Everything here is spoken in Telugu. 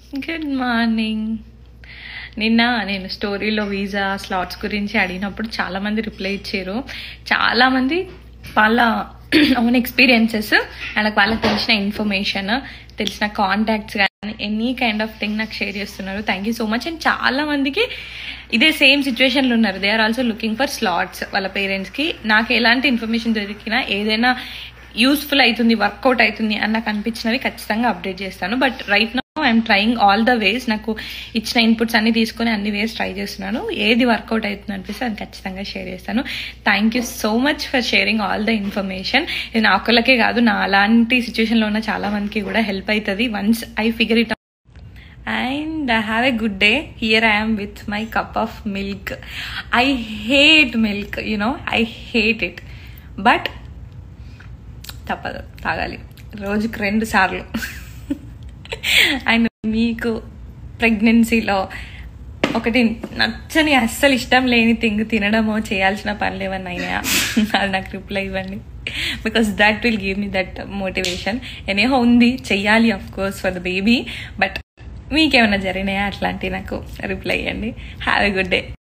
గుడ్ మార్నింగ్ నిన్న నేను స్టోరీలో వీసా స్లాట్స్ గురించి అడిగినప్పుడు చాలామంది రిప్లై ఇచ్చారు చాలామంది వాళ్ళ ఓన్ ఎక్స్పీరియన్సెస్ వాళ్ళకి వాళ్ళకి తెలిసిన ఇన్ఫర్మేషన్ తెలిసిన కాంటాక్ట్స్ కానీ ఎనీ కైండ్ ఆఫ్ థింగ్ నాకు షేర్ చేస్తున్నారు thank you so much and చాలా మందికి ఇదే సేమ్ సిచ్యువేషన్లో ఉన్నారు they are also looking for slots వాళ్ళ పేరెంట్స్కి నాకు ఎలాంటి ఇన్ఫర్మేషన్ దొరికినా ఏదైనా యూస్ఫుల్ అవుతుంది వర్కౌట్ అవుతుంది అని నాకు అనిపించినవి ఖచ్చితంగా అప్డేట్ చేస్తాను but right now I'm trying all the ways నాకు ఇచ్చిన ఇన్పుట్స్ అన్ని తీసుకొని అన్ని వేస్ ట్రై చేస్తున్నాను ఏది వర్కౌట్ అవుతుంది అనిపిస్తే అది ఖచ్చితంగా షేర్ చేస్తాను thank you so much for sharing all the information ఇది నా ఒక్కళ్ళకే కాదు నా అలాంటి సిచ్యువేషన్లో ఉన్న చాలా మందికి కూడా హెల్ప్ అవుతుంది once I figure it and I have a good day here I am with my cup of milk I hate milk you know I hate it but తప్పదు తాగాలి రోజుకి రెండు సార్లు అండ్ మీకు ప్రెగ్నెన్సీలో ఒకటి నచ్చని అస్సలు ఇష్టం లేని థింగ్ తినడమో చేయాల్సిన పనులు ఏమన్నా అయినాయా అది నాకు రిప్లై ఇవ్వండి because that will give me that motivation anyhow ఉంది చెయ్యాలి of course for the baby but మీకేమైనా జరిగినాయా అట్లాంటివి నాకు రిప్లై ఇవ్వండి హ్యావ్ ఎ గుడ్ డే